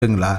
இருக்குங்களா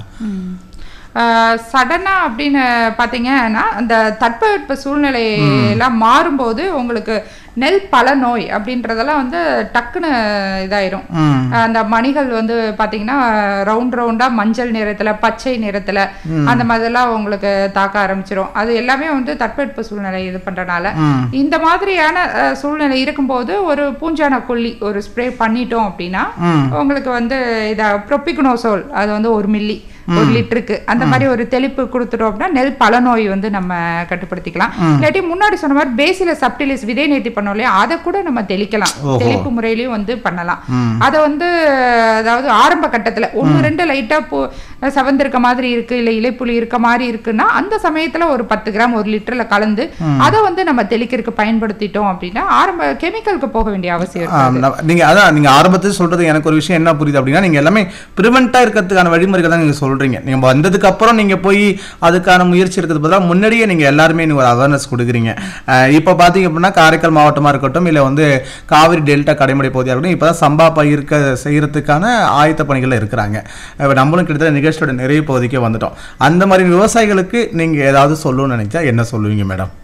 சடனாக அப்படின்னு பார்த்தீங்கன்னா அந்த தட்பவெட்ப சூழ்நிலை எல்லாம் மாறும்போது உங்களுக்கு நெல் பல நோய் அப்படின்றதெல்லாம் வந்து டக்குன்னு இதாயிரும் ம் அந்த மணிகள் வந்து பார்த்தீங்கன்னா ரவுண்ட் ரவுண்டாக மஞ்சள் நிறத்தில் பச்சை நிறத்தில் அந்த மாதிரிலாம் உங்களுக்கு தாக்க ஆரம்பிச்சிரும் அது எல்லாமே வந்து தட்பவெட்ப சூழ்நிலை இது பண்ணுறனால ம் இந்த மாதிரியான அஹ், சூழ்நிலை இருக்கும்போது ஒரு பூஞ்சான கொல்லி ஒரு ஸ்ப்ரே பண்ணிட்டோம் அப்படின்னா ம் உங்களுக்கு வந்து இதை ப்ரொபிகுனோசோல் அது வந்து ஒரு மில்லி ஒரு லிட்டருக்கு அந்த மாதிரி ஒரு தெளிப்பு கொடுத்துட்டோம் அப்படின்னா நெல் பல நோய் வந்து நம்ம கட்டுப்படுத்திக்கலாம் இல்லாட்டி முன்னாடி சொன்ன மாதிரி பேசில சப்டிலிஸ் விதை நேர்த்தி பண்ணோம் இல்லையா அதை கூட நம்ம தெளிக்கலாம் ஓஹோ. தெளிப்பு முறையிலையும் வந்து பண்ணலாம் ம் அதை வந்து அதாவது ஆரம்ப கட்டத்துல ஒன்று ரெண்டு லைட்டா பூ செவந்திருக்க மாதிரி இருக்கு இல்ல இலைப்புலி இருக்க மாதிரி இருக்குன்னா அந்த சமயத்துல ஒரு பத்து கிராம் ஒரு லிட்டர்ல கலந்து அதை வந்து நம்ம தெளிக்கிறதுக்கு பயன்படுத்திட்டோம் அப்படின்னா ஆரம்ப கெமிக்கலுக்கு போக வேண்டிய அவசியம் ஆ, இருக்கு நான் நீங்க அதான் நீங்க ஆரம்பத்தில் சொல்றது எனக்கு ஒரு விஷயம் என்ன புரியுது அப்படின்னா நீங்க எல்லாமே ப்ரிவெண்டா இருக்கிறதுக்கான வழிமுறைகள் தான் நீங்க சொல்றீங்க நீங்க வந்ததுக்கு அப்புறம் நீங்க போய் அதுக்கான முயற்சி இருக்கிறது பதிலாக முன்னாடியே நீங்க எல்லாருமே நீங்க ஒரு அவேர்னஸ் கொடுக்குறீங்க அஹ், இப்ப பாத்தீங்க அப்படின்னா காரைக்கால் மாவட்டமா இருக்கட்டும் இல்ல வந்து காவிரி டெல்டா கடைமடை பகுதியாக இருக்கட்டும் இப்பதான் சம்பா பயிர்க்க செய்யறதுக்கான ஆயத்த பணிகள்ல இருக்கிறாங்க அஹ், நம்மளும் கிட்டத்தட்ட நிகழ்ச்சியோட நிறைய பகுதிக்கே வந்துட்டோம் அந்த மாதிரி விவசாயிகளுக்கு நீங்க ஏதாவது சொல்லணும்னு நினைச்சா என்ன சொல்லுவீங்க மேடம்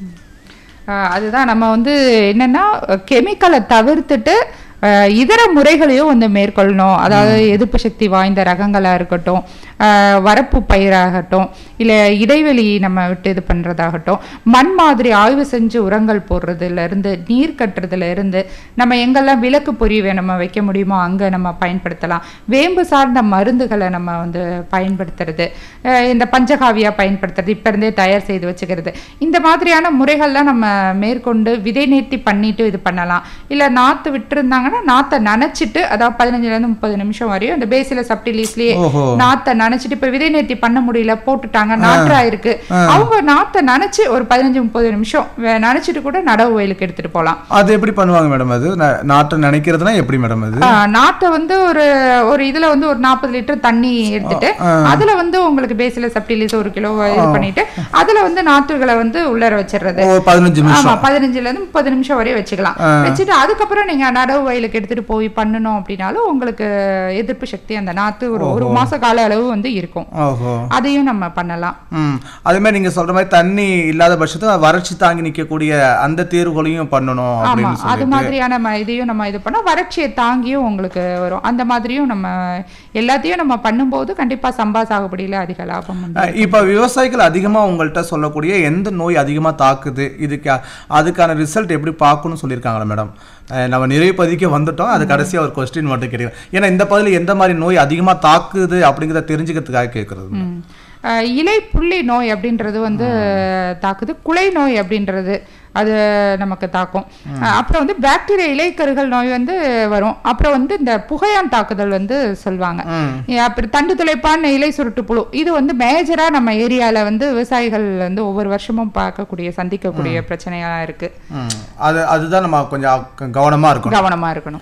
ஆஹ் அதுதான் நம்ம வந்து என்னன்னா கெமிக்கலை தவிர்த்துட்டு ஆஹ் இதர முறைகளையும் வந்து மேற்கொள்ளணும் அதாவது எதிர்ப்பு சக்தி வாய்ந்த ரகங்களா இருக்கட்டும் ஆஹ் வரப்பு பயிராகட்டும் இல்லை இடைவெளி நம்ம விட்டு இது பண்றதாகட்டும் மண் மாதிரி ஆய்வு செஞ்சு உரங்கள் போடுறதுல இருந்து நீர் கட்டுறதுல இருந்து நம்ம எங்கெல்லாம் விளக்கு பொறிவை நம்ம வைக்க முடியுமோ அங்க நம்ம பயன்படுத்தலாம் வேம்பு சார்ந்த மருந்துகளை நம்ம வந்து பயன்படுத்துறது ஆஹ் இந்த பஞ்சகாவியா பயன்படுத்துறது இப்ப இருந்தே தயார் செய்து வச்சுக்கிறது இந்த மாதிரியான முறைகள்லாம் நம்ம மேற்கொண்டு விதை நேர்த்தி பண்ணிட்டு இது பண்ணலாம் இல்ல நாத்து விட்டுருந்தாங்கன்னா நாத்தை நனைச்சிட்டு அதாவது பதினஞ்சுல இருந்து முப்பது நிமிஷம் வரையும் அந்த பேசில சப்டிலீஸ்லயே ஓஹோ நாத்தை நனைச்சிட்டு இப்ப விதை நேர்த்தி பண்ண முடியல போட்டுட்டாங்க நாற்றா இருக்கு அவங்க நாத்தை நனைச்சு ஒரு பதினஞ்சு முப்பது நிமிஷம் வே- நனைச்சிட்டு கூட நடவு வயலுக்கு எடுத்துட்டு போலாம் அது எப்படி பண்ணுவாங்க மேடம் அது நா- நாட்டை நினைக்கிறதுனா எப்படி மேடம் அது ஆ, நாட்டை வந்து ஒரு ஒரு இதுல வந்து ஒரு நாற்பது லிட்டர் தண்ணி எடுத்துட்டு அதுல வந்து உங்களுக்கு பேசில சப்டிலிஸ் ஒரு கிலோ இது பண்ணிட்டு அதுல வந்து நாற்றுகளை வந்து உள்ளர வச்சிடுறது ஒரு பதினஞ்சு நிமிஷம் ஆமா பதினஞ்சுல இருந்து முப்பது நிமிஷம் வரையும் வச்சுக்கலாம் வச்சுட்டு அதுக்கப்புறம் நீங்க நடவு வயலுக்கு எடுத்துட்டு போய் பண்ணணும் அப்படின்னாலும் உங்களுக்கு எதிர்ப்பு சக்தி அந்த நாத்து ஒரு ஒரு மாச கால அளவு வந்து இருக்கும் ஓஹோ அதையும் நம்ம பண்ணலாம் ம் அதே மாதிரி நீங்க சொல்ற மாதிரி தண்ணி இல்லாத பட்சத்துல வறட்சி தாங்கி நிக்கக்கூடிய அந்த தேர்வுகளையும் பண்ணணும் ஆமா அப்படின்னு அது சொல்லிட்டு மாதிரியான நம்ம இதையும் நம்ம இது பண்ணா வறட்சியை தாங்கியும் உங்களுக்கு வரும் அந்த மாதிரியும் நம்ம எல்லாத்தையும் நம்ம பண்ணும்போது கண்டிப்பா சம்பா சாகுபடியில அதிக லாபம் உண்டு. அஹ் இப்ப விவசாயிகள் அதிகமா உங்கள்கிட்ட சொல்லக்கூடிய எந்த நோய் அதிகமா தாக்குது இதுக்கு அதுக்கான ரிசல்ட் எப்படி பார்க்கணும்னு சொல்லியிருக்காங்களா மேடம் அஹ் நம்ம நிறைய பதிக்க வந்துட்டோம் அது கடைசியா ஒரு கொஸ்டின் மட்டும் கேட்கிறேன் ஏன்னா இந்த பதில் எந்த மாதிரி நோய் அதிகமா தாக்குது அப்படிங்கிறத தெரிஞ்சுக்கிறதுக்காக கேட்கறது ம். அஹ் இலை புள்ளி நோய் அப்படின்றது வந்து தாக்குது குலை நோய் அப்படின்றது அது நமக்கு தாக்கும் அஹ் அப்புறம் வந்து பாக்டீரியா இலைக்கருகள் நோய் வந்து வரும் அப்புறம் வந்து இந்த புகையான் தாக்குதல் வந்து சொல்லுவாங்க ம் ஏ, அப்புறம் தண்டு துளைப்பான் இலை சுருட்டு புழு இது வந்து மேஜரா நம்ம ஏரியால வந்து விவசாயிகள் வந்து ஒவ்வொரு வருஷமும் பார்க்கக்கூடிய சந்திக்கக்கூடிய பிரச்சனையா இருக்கு ம் அது அதுதான் நம்ம கொஞ்சம் க- கவனமா இருக்கணும் கவனமா இருக்கணும்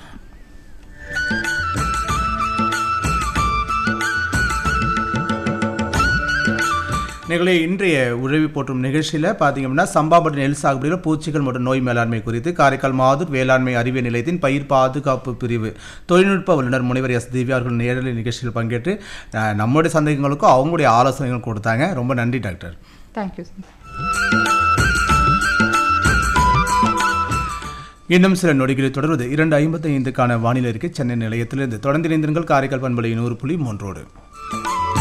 நிகழே இன்றைய உழவி போற்றும் நிகழ்ச்சியில் பார்த்தீங்க அப்படின்னா சம்பா மற்றும் நெல் சாகுபடியில் பூச்சிகள் மற்றும் நோய் மேலாண்மை குறித்து காரைக்கால் மாதூர் வேளாண்மை அறிவியல் நிலையத்தின் பயிர் பாதுகாப்பு பிரிவு தொழில்நுட்ப வல்லுநர் முனைவர் எஸ் திவ்யா அவர்கள் நேரடி நிகழ்ச்சியில் பங்கேற்று அஹ், நம்முடைய சந்தேகங்களுக்கும் அவங்களுடைய ஆலோசனைகள் கொடுத்தாங்க ரொம்ப நன்றி டாக்டர் தேங்க்யூ சார் இன்னும் சில நொடிகளில் தொடர்வது இரண்டு ஐம்பத்தி ஐந்துக்கான வானிலை அறிக்கை சென்னை நிலையத்திலிருந்து தொடர்ந்து இணைந்திருங்கள் காரைக்கால் பண்பலை நூறு புள்ளி மூன்றோடு